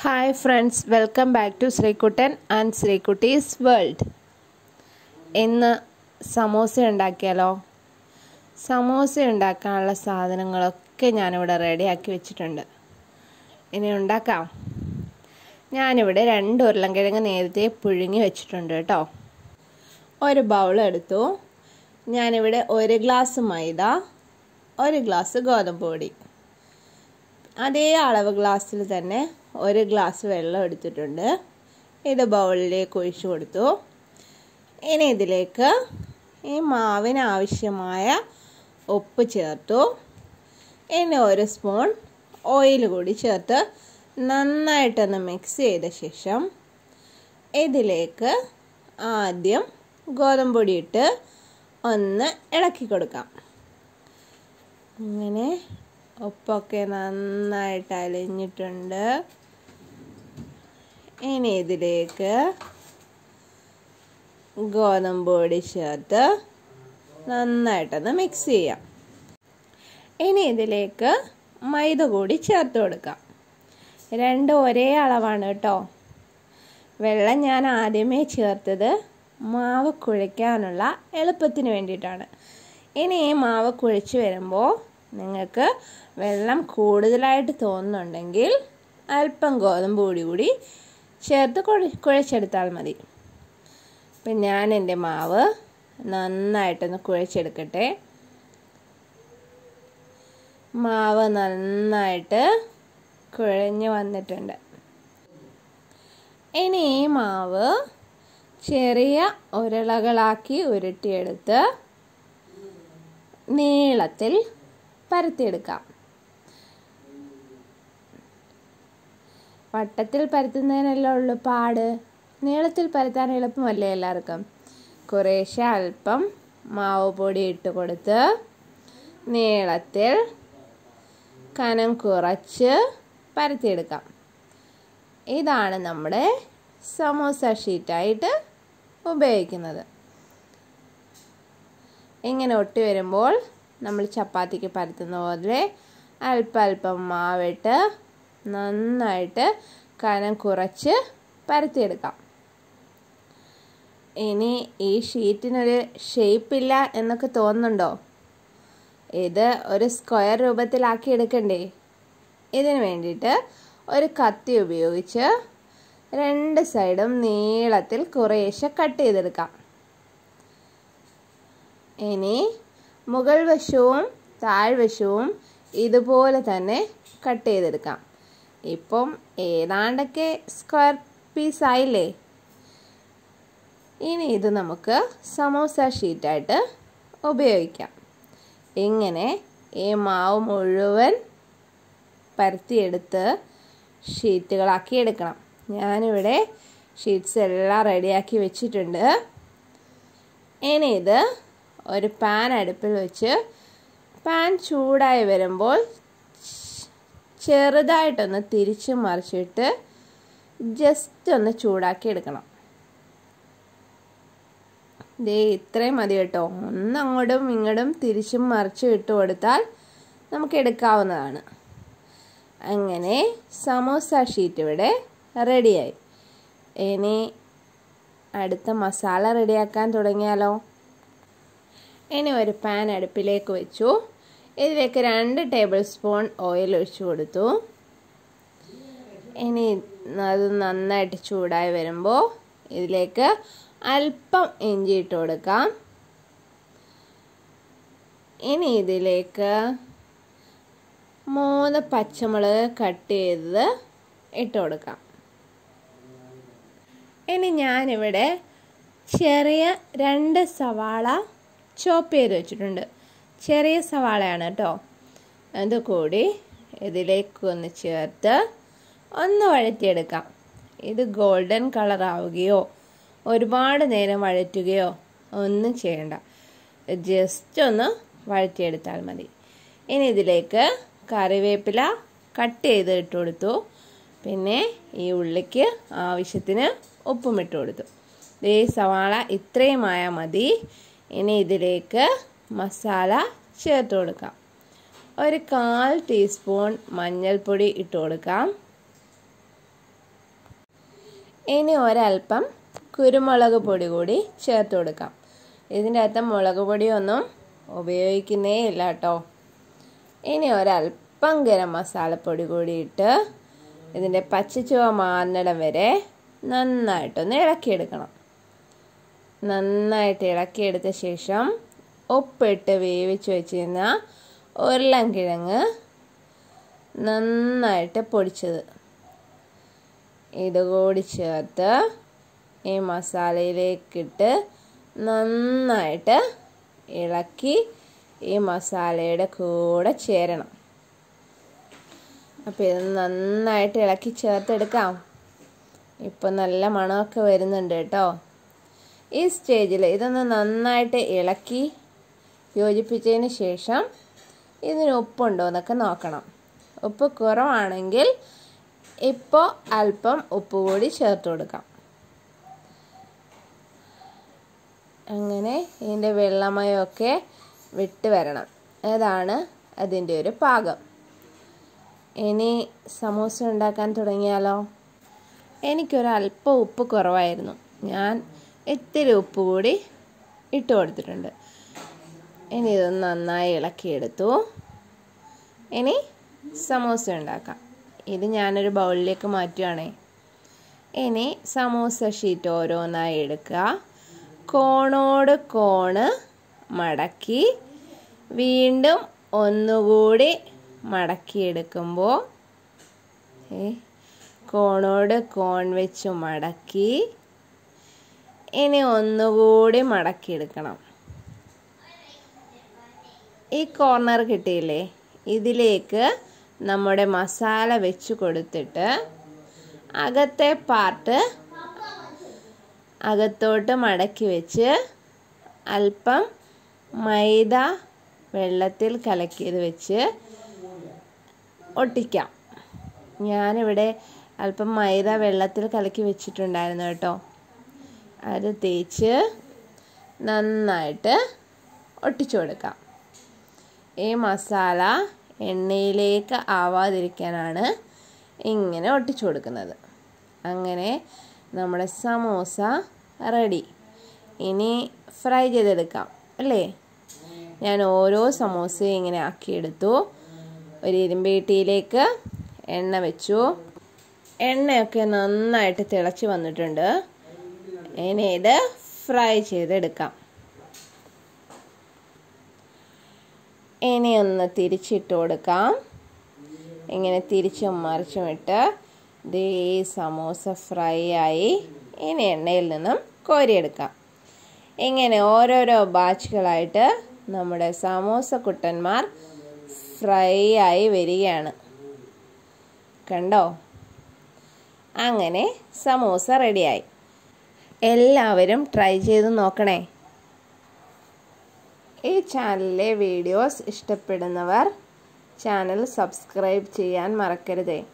hi friends welcome back to Sreekuttan and Sreekutty's world ഇന്ന് സമോസ ഉണ്ടാക്കിയാലോ സമോസ ഉണ്ടാക്കാനുള്ള സാധനങ്ങളൊക്കെ ഞാനിവിടെ റെഡിയാക്കി വെച്ചിട്ടുണ്ട് ഇനി ഉണ്ടാക്കാം ഞാനിവിടെ രണ്ട് ഉരുളൻകിഴങ്ങ് നേരത്തെ പുഴുങ്ങി വെച്ചിട്ടുണ്ട് കേട്ടോ ഒരു ബൗൾ എടുത്തു ഞാനിവിടെ ഒരു ഗ്ലാസ് മൈദ ഒരു ഗ്ലാസ് ഗോതമ്പ് പൊടി അതേ അളവ് ഗ്ലാസ്സിൽ തന്നെ ഒരു ഗ്ലാസ് വെള്ളം എടുത്തിട്ടുണ്ട് ഇത് ബൗളിലേക്ക് ഒഴിച്ചു കൊടുത്തു ഇനി ഇതിലേക്ക് ഈ മാവിന് ആവശ്യമായ ഉപ്പ് ചേർത്തു ഇനി ഒരു സ്പൂൺ ഓയിൽ കൂടി ചേർത്ത് നന്നായിട്ടൊന്ന് മിക്സ് ചെയ്ത ശേഷം ഇതിലേക്ക് ആദ്യം ഗോതമ്പ് പൊടി ഇട്ട് ഒന്ന് ഇളക്കി കൊടുക്കാം അങ്ങനെ ഉപ്പൊക്കെ നന്നായിട്ട് അലിഞ്ഞിട്ടുണ്ട് ഇനി ഇതിലേക്ക് ഗോതമ്പ് പൊടി ചേർത്ത് നന്നായിട്ടൊന്ന് മിക്സ് ചെയ്യാം ഇനി ഇതിലേക്ക് മൈദ കൂടി ചേർത്ത് കൊടുക്കാം രണ്ടും ഒരേ അളവാണ് കേട്ടോ വെള്ളം ഞാൻ ആദ്യമേ ചേർത്തത് മാവ് കുഴയ്ക്കാനുള്ള എളുപ്പത്തിന് വേണ്ടിയിട്ടാണ് ഇനി ഈ മാവ് കുഴച്ച് വരുമ്പോൾ നിങ്ങൾക്ക് വെള്ളം കൂടുതലായിട്ട് തോന്നുന്നുണ്ടെങ്കിൽ അല്പം ഗോതമ്പ് പൊടി കൂടി ചേർത്ത് കുഴ കുഴച്ചെടുത്താൽ മതി അപ്പം ഞാൻ എൻ്റെ മാവ് നന്നായിട്ടൊന്ന് കുഴച്ചെടുക്കട്ടെ മാവ് നന്നായിട്ട് കുഴഞ്ഞ് വന്നിട്ടുണ്ട് ഇനി ഈ മാവ് ചെറിയ ഉരുളകളാക്കി ഉരുട്ടിയെടുത്ത് നീളത്തിൽ പരത്തിയെടുക്കാം വട്ടത്തിൽ പരത്തുന്നതിനല്ലേ ഉള്ളു പാട് നീളത്തിൽ പരത്താൻ എളുപ്പമല്ലേ എല്ലാവർക്കും കുറേശ്ശെ അല്പം മാവ് പൊടി ഇട്ട് കൊടുത്ത് നീളത്തിൽ കനം കുറച്ച് പരത്തിയെടുക്കാം ഇതാണ് നമ്മുടെ സമോസ ഷീറ്റായിട്ട് ഉപയോഗിക്കുന്നത് ഇങ്ങനെ ഒട്ടി വരുമ്പോൾ നമ്മൾ ചപ്പാത്തിക്ക് പരത്തുന്ന പോലെ അല്പം അല്പം മാവിട്ട് നന്നായിട്ട് കനം കുറച്ച് പരത്തിയെടുക്കാം ഇനി ഈ ഷീറ്റിനൊരു ഷേപ്പില്ല എന്നൊക്കെ തോന്നുന്നുണ്ടോ ഇത് ഒരു സ്ക്വയർ രൂപത്തിലാക്കി എടുക്കണ്ടേ ഇതിന് വേണ്ടിയിട്ട് ഒരു കത്തി ഉപയോഗിച്ച് രണ്ട് സൈഡും നീളത്തിൽ കുറേശ്ശെ കട്ട് ചെയ്തെടുക്കാം ഇനി മുകൾ വശവും താഴ്വശവും ഇതുപോലെ തന്നെ കട്ട് ചെയ്തെടുക്കാം ഇപ്പം ഏതാണ്ടൊക്കെ സ്ക്വയർ പീസ് ആയില്ലേ ഇനി ഇത് നമുക്ക് സമോസ ഷീറ്റായിട്ട് ഉപയോഗിക്കാം ഇങ്ങനെ ഈ മാവ് മുഴുവൻ പരത്തിയെടുത്ത് ഷീറ്റുകളാക്കി എടുക്കണം ഞാനിവിടെ ഷീറ്റ്സ് എല്ലാം റെഡിയാക്കി വെച്ചിട്ടുണ്ട് ഇനി ഇത് ഒരു പാൻ അടുപ്പിൽ വെച്ച് പാൻ ചൂടായി വരുമ്പോൾ ചെറുതായിട്ടൊന്ന് തിരിച്ച് മറിച്ചിട്ട് ജസ്റ്റ് ഒന്ന് ചൂടാക്കി എടുക്കണം ദേ ഇത്രയും മതി കേട്ടോ ഒന്ന് അങ്ങോട്ടും ഇങ്ങോട്ടും തിരിച്ചും മറിച്ചും ഇട്ട് കൊടുത്താൽ നമുക്ക് എടുക്കാവുന്നതാണ് അങ്ങനെ സമോസ ഷീറ്റ് ഇവിടെ റെഡിയായി ഇനി അടുത്ത മസാല റെഡിയാക്കാൻ തുടങ്ങിയാലോ ഇനി ഒരു പാൻ അടുപ്പിലേക്ക് വെച്ചു ഇതിലേക്ക് രണ്ട് ടേബിൾ സ്പൂൺ ഓയിൽ ഒഴിച്ചു കൊടുത്തു ഇനി അത് നന്നായിട്ട് ചൂടായി വരുമ്പോൾ ഇതിലേക്ക് അല്പം ഇഞ്ചി ഇട്ട് കൊടുക്കാം ഇനി ഇതിലേക്ക് മൂന്ന് പച്ചമുളക് കട്ട് ചെയ്തത് ഇട്ട് കൊടുക്കാം ഇനി ഞാനിവിടെ ചെറിയ രണ്ട് സവാള ചോപ്പ് ചെയ്ത് വെച്ചിട്ടുണ്ട് ചെറിയ സവാളയാണ് കേട്ടോ അത് കൂടി ഇതിലേക്ക് ഒന്ന് ചേർത്ത് ഒന്ന് വഴറ്റിയെടുക്കാം ഇത് ഗോൾഡൻ കളർ ആവുകയോ ഒരുപാട് നേരം വഴറ്റുകയോ ഒന്നും ചെയ്യണ്ട ജസ്റ്റ് ഒന്ന് വഴറ്റിയെടുത്താൽ മതി ഇനി ഇതിലേക്ക് കറിവേപ്പില കട്ട് ചെയ്ത് ഇട്ട് കൊടുത്തു പിന്നെ ഈ ഉള്ളിക്ക് ആവശ്യത്തിന് ഉപ്പും ഇട്ട് കൊടുത്തു ഈ സവാള ഇത്രയുമായാൽ മതി ഇനി ഇതിലേക്ക് മസാല ചേർത്ത് കൊടുക്കാം ഒരു കാൽ ടീസ്പൂൺ മഞ്ഞൾപ്പൊടി ഇട്ട് കൊടുക്കാം ഇനി ഒരല്പം കുരുമുളക് പൊടി കൂടി ചേർത്ത് കൊടുക്കാം ഇതിൻ്റെ അകത്ത് മുളക് പൊടിയൊന്നും ഉപയോഗിക്കുന്നേ ഇല്ല കേട്ടോ ഇനി ഒരല്പം ഗരം മസാലപ്പൊടി കൂടി ഇട്ട് ഇതിൻ്റെ പച്ചച്ചുവ മാറുന്നിടം വരെ നന്നായിട്ടൊന്ന് ഇളക്കിയെടുക്കണം നന്നായിട്ട് ഇളക്കിയെടുത്ത ശേഷം ഉപ്പിട്ട് വേവിച്ച് വെച്ചിരുന്ന ഉരുളൻകിഴങ്ങ് നന്നായിട്ട് പൊടിച്ചത് ഇതുകൂടി ചേർത്ത് ഈ മസാലയിലേക്കിട്ട് നന്നായിട്ട് ഇളക്കി ഈ മസാലയുടെ കൂടെ ചേരണം അപ്പോൾ ഇത് നന്നായിട്ട് ഇളക്കി ചേർത്തെടുക്കാം ഇപ്പോൾ നല്ല മണമൊക്കെ വരുന്നുണ്ട് കേട്ടോ ഈ സ്റ്റേജിൽ ഇതൊന്ന് നന്നായിട്ട് ഇളക്കി യോജിപ്പിച്ചതിന് ശേഷം ഇതിന് ഉപ്പുണ്ടോ എന്നൊക്കെ നോക്കണം ഉപ്പ് കുറവാണെങ്കിൽ ഇപ്പോൾ അല്പം ഉപ്പ് കൂടി ചേർത്ത് കൊടുക്കാം അങ്ങനെ ഇതിൻ്റെ വെള്ളമയമൊക്കെ വിട്ട് വരണം അതാണ് അതിൻ്റെ ഒരു പാകം ഇനി സമൂസ ഉണ്ടാക്കാൻ തുടങ്ങിയാലോ എനിക്കൊരല്പം ഉപ്പ് കുറവായിരുന്നു ഞാൻ ഇത്തിരി ഉപ്പ് കൂടി ഇട്ട് കൊടുത്തിട്ടുണ്ട് ഇനി ഇതൊന്ന് നന്നായി ഇളക്കിയെടുത്തു ഇനി സമൂസ ഉണ്ടാക്കാം ഇത് ഞാനൊരു ബൗളിലേക്ക് മാറ്റുകയാണേ ഇനി സമൂസ ഷീറ്റ് ഓരോന്നായി എടുക്കുക കോണോട് കോണ് മടക്കി വീണ്ടും ഒന്നുകൂടി മടക്കിയെടുക്കുമ്പോൾ കോണോട് കോൺ വെച്ച് മടക്കി ഇനി ഒന്നുകൂടി മടക്കിയെടുക്കണം ഈ കോർണർ കിട്ടിയില്ലേ ഇതിലേക്ക് നമ്മുടെ മസാല വെച്ച് കൊടുത്തിട്ട് അകത്തെ പാർട്ട് അകത്തോട്ട് മടക്കി വെച്ച് അല്പം മൈദ വെള്ളത്തിൽ കലക്കിയത് വെച്ച് ഒട്ടിക്കാം ഞാനിവിടെ അല്പം മൈദ വെള്ളത്തിൽ കലക്കി വെച്ചിട്ടുണ്ടായിരുന്നു കേട്ടോ അത് തേച്ച് നന്നായിട്ട് ഒട്ടിച്ചു കൊടുക്കാം ഈ മസാല എണ്ണയിലേക്ക് ആവാതിരിക്കാനാണ് ഇങ്ങനെ ഒട്ടിച്ചു കൊടുക്കുന്നത് അങ്ങനെ നമ്മുടെ സമോസ റെഡി ഇനി ഫ്രൈ ചെയ്തെടുക്കാം അല്ലേ ഞാൻ ഓരോ സമോസയും ഇങ്ങനെ ആക്കിയെടുത്തു ഒരു ഇരുമ്പീട്ടിയിലേക്ക് എണ്ണ വെച്ചു എണ്ണയൊക്കെ നന്നായിട്ട് തിളച്ച് വന്നിട്ടുണ്ട് ഇനി ഇത് ഫ്രൈ ചെയ്തെടുക്കാം ഇനി ഒന്ന് തിരിച്ചിട്ട് കൊടുക്കാം ഇങ്ങനെ തിരിച്ചും മറിച്ചും ഇട്ട് ദേ സമോസ ഫ്രൈ ആയി ഇനി എണ്ണയിൽ നിന്നും കോരിയെടുക്കാം ഇങ്ങനെ ഓരോരോ ബാച്ചുകളായിട്ട് നമ്മുടെ സമോസ കുട്ടന്മാർ ഫ്രൈ ആയി വരികയാണ് കണ്ടോ അങ്ങനെ സമോസ റെഡിയായി എല്ലാവരും ട്രൈ ചെയ്ത് നോക്കണേ ഈ ചാനലിലെ വീഡിയോസ് ഇഷ്ടപ്പെടുന്നവർ ചാനൽ സബ്സ്ക്രൈബ് ചെയ്യാൻ മറക്കരുതേ